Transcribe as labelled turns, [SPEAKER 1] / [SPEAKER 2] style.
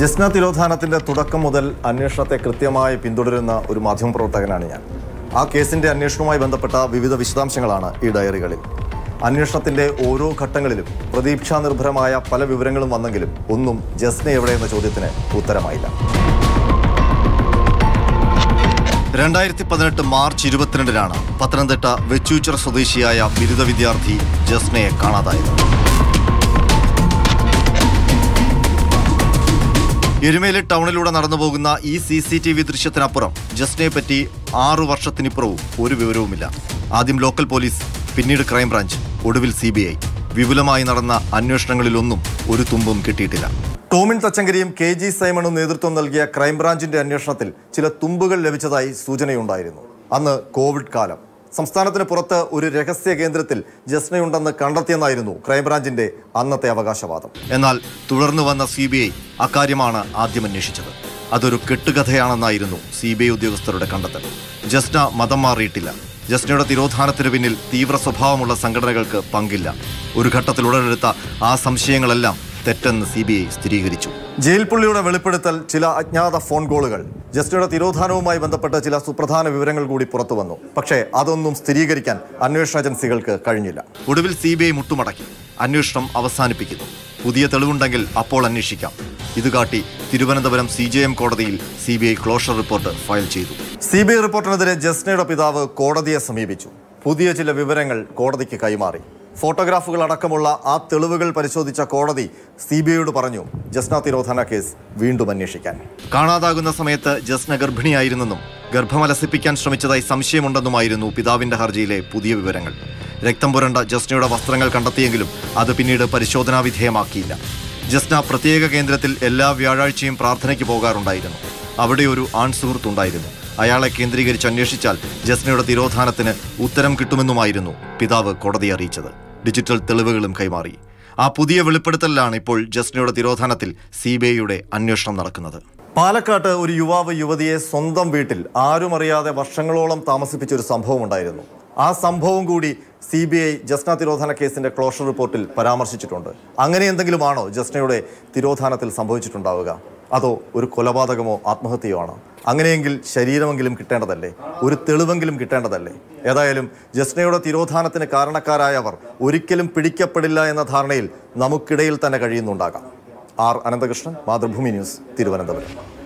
[SPEAKER 1] ജസ്ന തിരോധാനത്തിന്റെ തുടക്കം മുതൽ അന്വേഷണത്തെ കൃത്യമായി പിന്തുടരുന്ന ഒരു മാധ്യമപ്രവർത്തകനാണ് ഞാൻ ആ കേസിന്റെ അന്വേഷണവുമായി ബന്ധപ്പെട്ട വിവിധ വിശദാംശങ്ങളാണ് ഈ ഡയറികളിൽ അന്വേഷണത്തിന്റെ ഓരോ ഘട്ടങ്ങളിലും പ്രതീക്ഷാ നിർഭരമായ പല വിവരങ്ങളും വന്നെങ്കിലും ഒന്നും ജസ്ന എവിടെ എന്ന ചോദ്യത്തിന് ഉത്തരമായില്ല രണ്ടായിരത്തി പതിനെട്ട് മാർച്ച് ഇരുപത്തിരണ്ടിനാണ് പത്തനംതിട്ട വെച്ചൂച്ചിറ സ്വദേശിയായ ബിരുദ വിദ്യാർത്ഥി ജസ്നയെ കാണാതായത് എരുമേലി ടൗണിലൂടെ നടന്നു പോകുന്ന ഈ സി സി ടി വി ദൃശ്യത്തിനപ്പുറം ജസ്നയെ പറ്റി ആറു വർഷത്തിനിപ്പുറവും ഒരു വിവരവുമില്ല ആദ്യം ലോക്കൽ പോലീസ് പിന്നീട് ക്രൈംബ്രാഞ്ച് ഒടുവിൽ സി ബി ഐ വിപുലമായി നടന്ന അന്വേഷണങ്ങളിലൊന്നും ഒരു തുമ്പും കിട്ടിയിട്ടില്ല ടോമിൻ തച്ചങ്കരിയും കെ ജി സൈമണും നേതൃത്വം നൽകിയ ക്രൈംബ്രാഞ്ചിന്റെ അന്വേഷണത്തിൽ ചില തുമ്പുകൾ ലഭിച്ചതായി സൂചനയുണ്ടായിരുന്നു അന്ന് കോവിഡ് കാലം സംസ്ഥാനത്തിന് പുറത്ത് ഒരു രഹസ്യ കേന്ദ്രത്തിൽ ജസ്നയുണ്ടെന്ന് കണ്ടെത്തിയെന്നായിരുന്നു ക്രൈംബ്രാഞ്ചിന്റെ അന്നത്തെ അവകാശവാദം എന്നാൽ തുടർന്ന് വന്ന സി ബി ഐ അക്കാര്യമാണ് ആദ്യം അന്വേഷിച്ചത് അതൊരു കെട്ടുകഥയാണെന്നായിരുന്നു സി ബി ഐ ഉദ്യോഗസ്ഥരുടെ കണ്ടെത്തൽ ജസ്ന മതം മാറിയിട്ടില്ല ജസ്നയുടെ തിരോധാനത്തിന് പിന്നിൽ തീവ്ര സ്വഭാവമുള്ള സംഘടനകൾക്ക് പങ്കില്ല ഒരു ഘട്ടത്തിൽ ഉടലെടുത്ത ആ സംശയങ്ങളെല്ലാം തെറ്റെന്ന് സി ബി ഐ സ്ഥിരീകരിച്ചു ജയിൽ പുള്ളിയുടെ വെളിപ്പെടുത്തൽ ചില അജ്ഞാത ഫോൺ കോളുകൾ ജസ്റ്റിയുടെ തിരോധാനവുമായി ബന്ധപ്പെട്ട ചില സുപ്രധാന വിവരങ്ങൾ കൂടി പുറത്തു വന്നു പക്ഷേ അതൊന്നും സ്ഥിരീകരിക്കാൻ അന്വേഷണ ഏജൻസികൾക്ക് കഴിഞ്ഞില്ല ഒടുവിൽ സി ബി ഐ മുട്ടുമടക്കി അന്വേഷണം അവസാനിപ്പിക്കുന്നു പുതിയ തെളിവുണ്ടെങ്കിൽ അപ്പോൾ അന്വേഷിക്കാം ഇത് കാട്ടി തിരുവനന്തപുരം സി ജെ എം കോടതിയിൽ C B I closure report file ചെയ്തു സി ബി ഐ റിപ്പോർട്ടിനെതിരെ ജസ്നയുടെ പിതാവ് കോടതിയെ സമീപിച്ചു പുതിയ ചില വിവരങ്ങൾ കോടതിക്ക് കൈമാറി ഫോട്ടോഗ്രാഫുകൾ അടക്കമുള്ള ആ തെളിവുകൾ പരിശോധിച്ച കോടതി സി ബി ഐയോട് പറഞ്ഞു ജസ്ന തിരോധന കേസ് വീണ്ടും അന്വേഷിക്കാൻ കാണാതാകുന്ന സമയത്ത് ജസ്ന ഗർഭിണിയായിരുന്നെന്നും ഗർഭമലസിപ്പിക്കാൻ ശ്രമിച്ചതായി സംശയമുണ്ടെന്നുമായിരുന്നു പിതാവിന്റെ ഹർജിയിലെ പുതിയ വിവരങ്ങൾ രക്തം പുരണ്ട ജസ്നയുടെ വസ്ത്രങ്ങൾ കണ്ടെത്തിയെങ്കിലും അത് പിന്നീട് പരിശോധനാ വിധേയമാക്കിയില്ല ജസ്ന പ്രത്യേക കേന്ദ്രത്തിൽ എല്ലാ വ്യാഴാഴ്ചയും പ്രാർത്ഥനയ്ക്ക് പോകാറുണ്ടായിരുന്നു അവിടെ ഒരു ആൺ സുഹൃത്തുണ്ടായിരുന്നു അയാളെ കേന്ദ്രീകരിച്ച് അന്വേഷിച്ചാൽ ജസ്നയുടെ തിരോധാനത്തിന് ഉത്തരം കിട്ടുമെന്നുമായിരുന്നു പിതാവ് കോടതിയെ അറിയിച്ചത് ഡിജിറ്റൽ തെളിവുകളും കൈമാറി ആ പുതിയ വെളിപ്പെടുത്തലിലാണ് ഇപ്പോൾ ജസ്നയുടെ തിരോധാനത്തിൽ സി ബി ഐയുടെ അന്വേഷണം നടക്കുന്നത് പാലക്കാട്ട് ഒരു യുവാവ് യുവതിയെ സ്വന്തം വീട്ടിൽ ആരും അറിയാതെ വർഷങ്ങളോളം താമസിപ്പിച്ച ഒരു സംഭവം ഉണ്ടായിരുന്നു ആ സംഭവം കൂടി സി ബി ഐ ജസ്ന തിരോധാന കേസിന്റെ ക്ലോഷർ റിപ്പോർട്ടിൽ പരാമർശിച്ചിട്ടുണ്ട് അങ്ങനെ എന്തെങ്കിലുമാണോ ജസ്നയുടെ തിരോധാനത്തിൽ സംഭവിച്ചിട്ടുണ്ടാവുക അതോ ഒരു കൊലപാതകമോ ആത്മഹത്യയോ ആണോ അങ്ങനെയെങ്കിൽ ശരീരമെങ്കിലും കിട്ടേണ്ടതല്ലേ ഒരു തെളിവെങ്കിലും കിട്ടേണ്ടതല്ലേ ഏതായാലും ജസ്നയുടെ തിരോധാനത്തിന് കാരണക്കാരായവർ ഒരിക്കലും പിടിക്കപ്പെടില്ല എന്ന ധാരണയിൽ നമുക്കിടയിൽ തന്നെ കഴിയുന്നുണ്ടാകാം ആർ അനന്തകൃഷ്ണൻ മാതൃഭൂമി ന്യൂസ് തിരുവനന്തപുരം